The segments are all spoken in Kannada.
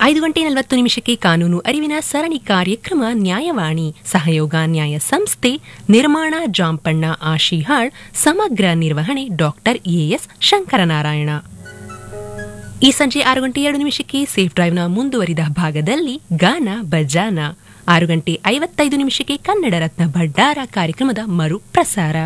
ಐದು ಗಂಟೆ ನಲವತ್ತು ನಿಮಿಷಕ್ಕೆ ಕಾನೂನು ಅರಿವಿನ ಸರಣಿ ಕಾರ್ಯಕ್ರಮ ನ್ಯಾಯವಾಣಿ ಸಹಯೋಗ ನ್ಯಾಯ ಸಂಸ್ಥೆ ನಿರ್ಮಾಣ ಜಾಂಪಣ್ಣ ಆಶಿಹಾಳ್ ಸಮಗ್ರ ನಿರ್ವಹಣೆ ಡಾಕ್ಟರ್ ಎಎಸ್ ಶಂಕರನಾರಾಯಣ ಈ ಸಂಜೆ ಆರು ಗಂಟೆ ಎರಡು ನಿಮಿಷಕ್ಕೆ ಸೇಫ್ ಡ್ರೈವ್ನ ಮುಂದುವರಿದ ಭಾಗದಲ್ಲಿ ಗಾನ ಬಜಾನ ಆರು ಗಂಟೆ ಐವತ್ತೈದು ನಿಮಿಷಕ್ಕೆ ಕನ್ನಡ ರತ್ನ ಭಂಡಾರ ಕಾರ್ಯಕ್ರಮದ ಮರು ಪ್ರಸಾರ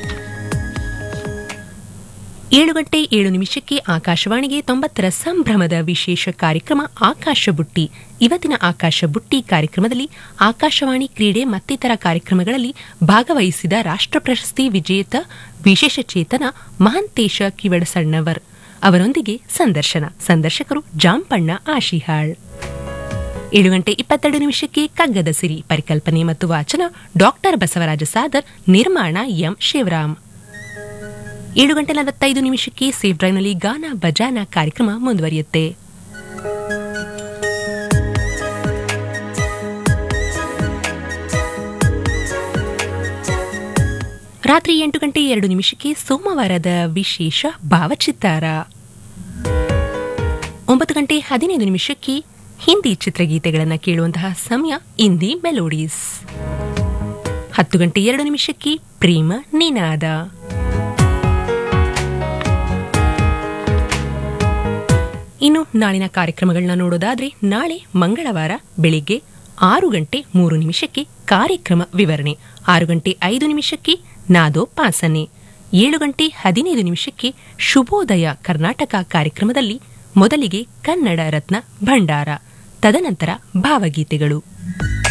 ಏಳು ಗಂಟೆ ಏಳು ನಿಮಿಷಕ್ಕೆ ಆಕಾಶವಾಣಿಗೆ ತೊಂಬತ್ತರ ಸಂಭ್ರಮದ ವಿಶೇಷ ಕಾರ್ಯಕ್ರಮ ಆಕಾಶ ಬುಟ್ಟಿ ಇವತ್ತಿನ ಆಕಾಶ ಬುಟ್ಟಿ ಕಾರ್ಯಕ್ರಮದಲ್ಲಿ ಆಕಾಶವಾಣಿ ಕ್ರೀಡೆ ಮತ್ತಿತರ ಕಾರ್ಯಕ್ರಮಗಳಲ್ಲಿ ಭಾಗವಹಿಸಿದ ರಾಷ್ಟ್ರ ಪ್ರಶಸ್ತಿ ವಿಜೇತ ವಿಶೇಷ ಚೇತನ ಮಹಂತೇಶ ಕಿವಡಸಣ್ಣವರ್ ಅವರೊಂದಿಗೆ ಸಂದರ್ಶನ ಸಂದರ್ಶಕರು ಜಾಂಪಣ್ಣ ಆಶಿಹಾಳ್ ಏಳು ಗಂಟೆ ಇಪ್ಪತ್ತೆರಡು ನಿಮಿಷಕ್ಕೆ ಕಗ್ಗದ ಸಿರಿ ಪರಿಕಲ್ಪನೆ ಮತ್ತು ವಾಚನ ಡಾಕ್ಟರ್ ಬಸವರಾಜ ಸಾದರ್ ನಿರ್ಮಾಣ ಎಂ ಶಿವರಾಮ್ ಏಳು ಗಂಟೆ ನಲವತ್ತೈದು ನಿಮಿಷಕ್ಕೆ ಸೇಫ್ ಡ್ರೈವ್ನಲ್ಲಿ ಗಾನ ಬಜಾನ ಕಾರ್ಯಕ್ರಮ ಮುಂದುವರಿಯುತ್ತೆ ರಾತ್ರಿ ಎಂಟು ಗಂಟೆ ಎರಡು ನಿಮಿಷಕ್ಕೆ ಸೋಮವಾರದ ವಿಶೇಷ ಭಾವಚಿತ್ತಾರ ಒಂಬತ್ತು ಗಂಟೆ ಹದಿನೈದು ನಿಮಿಷಕ್ಕೆ ಹಿಂದಿ ಚಿತ್ರಗೀತೆಗಳನ್ನು ಕೇಳುವಂತಹ ಸಮಯ ಹಿಂದಿ ಮೆಲೋಡೀಸ್ ಹತ್ತು ಗಂಟೆ ಎರಡು ನಿಮಿಷಕ್ಕೆ ಪ್ರೇಮ ನಿನಾದ ಇನ್ನು ನಾಳಿನ ಕಾರ್ಯಕ್ರಮಗಳನ್ನ ನೋಡೋದಾದ್ರೆ ನಾಳೆ ಮಂಗಳವಾರ ಬೆಳಿಗ್ಗೆ ಆರು ಗಂಟೆ ಮೂರು ನಿಮಿಷಕ್ಕೆ ಕಾರ್ಯಕ್ರಮ ವಿವರಣೆ ಆರು ಗಂಟೆ ಐದು ನಿಮಿಷಕ್ಕೆ ನಾದೋ ಪಾಸನೆ ಏಳು ಗಂಟೆ ಹದಿನೈದು ನಿಮಿಷಕ್ಕೆ ಶುಭೋದಯ ಕರ್ನಾಟಕ ಕಾರ್ಯಕ್ರಮದಲ್ಲಿ ಮೊದಲಿಗೆ ಕನ್ನಡ ರತ್ನ ಭಂಡಾರ ತದನಂತರ ಭಾವಗೀತೆಗಳು